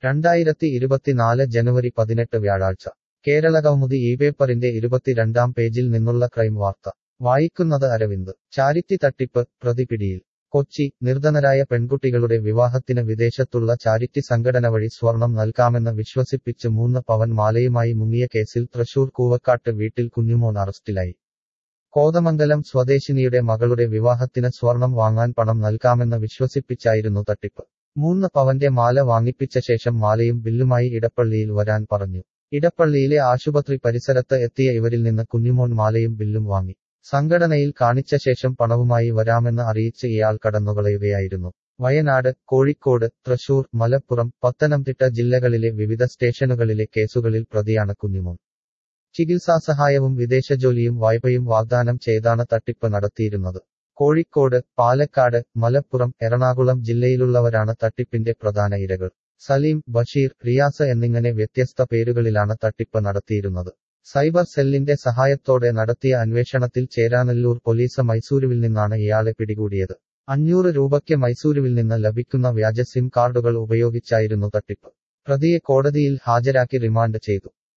രണ്ടായിരത്തി ഇരുപത്തിനാല് ജനുവരി പതിനെട്ട് വ്യാഴാഴ്ച കേരള കൗമുദി ഈ പേപ്പറിന്റെ ഇരുപത്തിരണ്ടാം പേജിൽ നിന്നുള്ള ക്രൈം വാർത്ത വായിക്കുന്നത് അരവിന്ദ് ചാരിറ്റി തട്ടിപ്പ് പ്രതി പിടിയിൽ കൊച്ചി നിർധനരായ പെൺകുട്ടികളുടെ വിവാഹത്തിന് വിദേശത്തുള്ള ചാരിറ്റി സംഘടന വഴി സ്വർണം നൽകാമെന്ന് വിശ്വസിപ്പിച്ച് മൂന്ന് പവൻ മാലയുമായി മുങ്ങിയ കേസിൽ തൃശൂർ കൂവക്കാട്ട് വീട്ടിൽ കുഞ്ഞുമോൻ അറസ്റ്റിലായി കോതമംഗലം സ്വദേശിനിയുടെ മകളുടെ വിവാഹത്തിന് സ്വർണം വാങ്ങാൻ പണം നൽകാമെന്ന് വിശ്വസിപ്പിച്ചായിരുന്നു തട്ടിപ്പ് മൂന്ന് പവന്റെ മാല വാങ്ങിപ്പിച്ച ശേഷം മാലയും ബില്ലുമായി ഇടപ്പള്ളിയിൽ വരാൻ പറഞ്ഞു ഇടപ്പള്ളിയിലെ ആശുപത്രി പരിസരത്ത് എത്തിയ ഇവരിൽ നിന്ന് കുഞ്ഞുമോൻ മാലയും ബില്ലും വാങ്ങി സംഘടനയിൽ കാണിച്ച ശേഷം പണവുമായി വരാമെന്ന് അറിയിച്ച് ഇയാൾ കടന്നുകളയുകയായിരുന്നു വയനാട് കോഴിക്കോട് തൃശൂർ മലപ്പുറം പത്തനംതിട്ട ജില്ലകളിലെ വിവിധ സ്റ്റേഷനുകളിലെ കേസുകളിൽ പ്രതിയാണ് കുഞ്ഞുമോൻ ചികിത്സാസഹായവും വിദേശജോലിയും വായ്പയും വാഗ്ദാനം ചെയ്താണ് തട്ടിപ്പ് നടത്തിയിരുന്നത് കോഴിക്കോട് പാലക്കാട് മലപ്പുറം എറണാകുളം ജില്ലയിലുള്ളവരാണ് തട്ടിപ്പിന്റെ പ്രധാന ഇരകൾ സലീം ബഷീർ റിയാസ് എന്നിങ്ങനെ വ്യത്യസ്ത പേരുകളിലാണ് തട്ടിപ്പ് നടത്തിയിരുന്നത് സൈബർ സെല്ലിന്റെ സഹായത്തോടെ നടത്തിയ അന്വേഷണത്തിൽ ചേരാനെല്ലൂർ പോലീസ് മൈസൂരുവിൽ നിന്നാണ് ഇയാളെ പിടികൂടിയത് അഞ്ഞൂറ് രൂപയ്ക്ക് മൈസൂരുവിൽ നിന്ന് ലഭിക്കുന്ന വ്യാജ സിം കാർഡുകൾ ഉപയോഗിച്ചായിരുന്നു തട്ടിപ്പ് പ്രതിയെ കോടതിയിൽ ഹാജരാക്കി റിമാൻഡ് ചെയ്തു